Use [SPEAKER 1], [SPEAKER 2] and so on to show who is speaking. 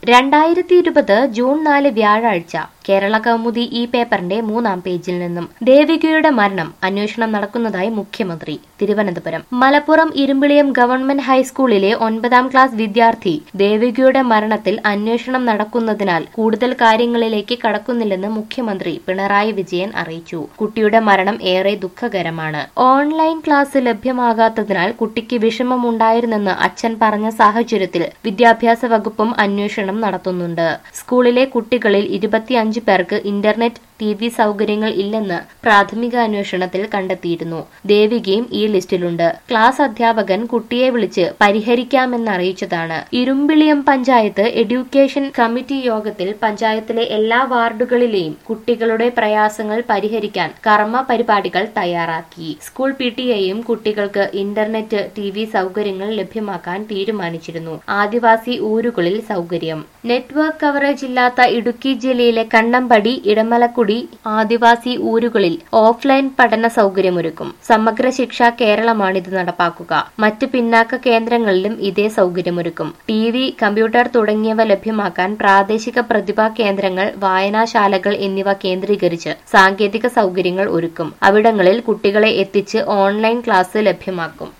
[SPEAKER 1] രണ്ടായിരത്തി ഇരുപത് ജൂൺ നാല് വ്യാഴാഴ്ച കേരള കൗമുദി ഈ പേപ്പറിന്റെ മൂന്നാം പേജിൽ നിന്നും ദേവികയുടെ മരണം അന്വേഷണം നടക്കുന്നതായി മുഖ്യമന്ത്രി തിരുവനന്തപുരം മലപ്പുറം ഇരുമ്പിളിയം ഗവൺമെന്റ് ഹൈസ്കൂളിലെ ഒൻപതാം ക്ലാസ് വിദ്യാർത്ഥി ദേവികയുടെ മരണത്തിൽ അന്വേഷണം നടക്കുന്നതിനാൽ കൂടുതൽ കാര്യങ്ങളിലേക്ക് കടക്കുന്നില്ലെന്ന് മുഖ്യമന്ത്രി പിണറായി വിജയൻ അറിയിച്ചു കുട്ടിയുടെ മരണം ഏറെ ദുഃഖകരമാണ് ഓൺലൈൻ ക്ലാസ് ലഭ്യമാകാത്തതിനാൽ കുട്ടിക്ക് വിഷമമുണ്ടായിരുന്നെന്ന് അച്ഛൻ പറഞ്ഞ സാഹചര്യത്തിൽ വിദ്യാഭ്യാസ വകുപ്പും അന്വേഷണം നടത്തുന്നുണ്ട് സ്കൂളിലെ കുട്ടികളിൽ ഇരുപത്തിയഞ്ച് പേർക്ക് ഇന്റർനെറ്റ് ടി വി സൗകര്യങ്ങൾ ഇല്ലെന്ന് പ്രാഥമിക അന്വേഷണത്തിൽ കണ്ടെത്തിയിരുന്നു ദേവികയും ഈ ലിസ്റ്റിലുണ്ട് ക്ലാസ് അധ്യാപകൻ കുട്ടിയെ വിളിച്ച് പരിഹരിക്കാമെന്നറിയിച്ചതാണ് ഇരുമ്പിളിയം പഞ്ചായത്ത് എഡ്യൂക്കേഷൻ കമ്മിറ്റി യോഗത്തിൽ പഞ്ചായത്തിലെ എല്ലാ വാർഡുകളിലെയും കുട്ടികളുടെ പ്രയാസങ്ങൾ പരിഹരിക്കാൻ കർമ്മ പരിപാടികൾ തയ്യാറാക്കി സ്കൂൾ പി ടി എയും കുട്ടികൾക്ക് ഇന്റർനെറ്റ് ടി വി സൗകര്യങ്ങൾ ലഭ്യമാക്കാൻ തീരുമാനിച്ചിരുന്നു ആദിവാസി ഊരുകളിൽ സൗകര്യം നെറ്റ്വർക്ക് കവറേജ് ഇല്ലാത്ത ഇടുക്കി ജില്ലയിലെ കണ്ണമ്പടി ഇടമലക്കുടി ആദിവാസി ഊരുകളിൽ ഓഫ്ലൈൻ പഠന സൗകര്യമൊരുക്കും സമഗ്ര ശിക്ഷ കേരളമാണിത് നടപ്പാക്കുക മറ്റ് പിന്നാക്ക കേന്ദ്രങ്ങളിലും ഇതേ സൗകര്യമൊരുക്കും ടി വി കമ്പ്യൂട്ടർ തുടങ്ങിയവ ലഭ്യമാക്കാൻ പ്രാദേശിക പ്രതിഭാ കേന്ദ്രങ്ങൾ വായനാശാലകൾ എന്നിവ കേന്ദ്രീകരിച്ച് സാങ്കേതിക സൗകര്യങ്ങൾ ഒരുക്കും അവിടങ്ങളിൽ കുട്ടികളെ എത്തിച്ച് ഓൺലൈൻ ക്ലാസ് ലഭ്യമാക്കും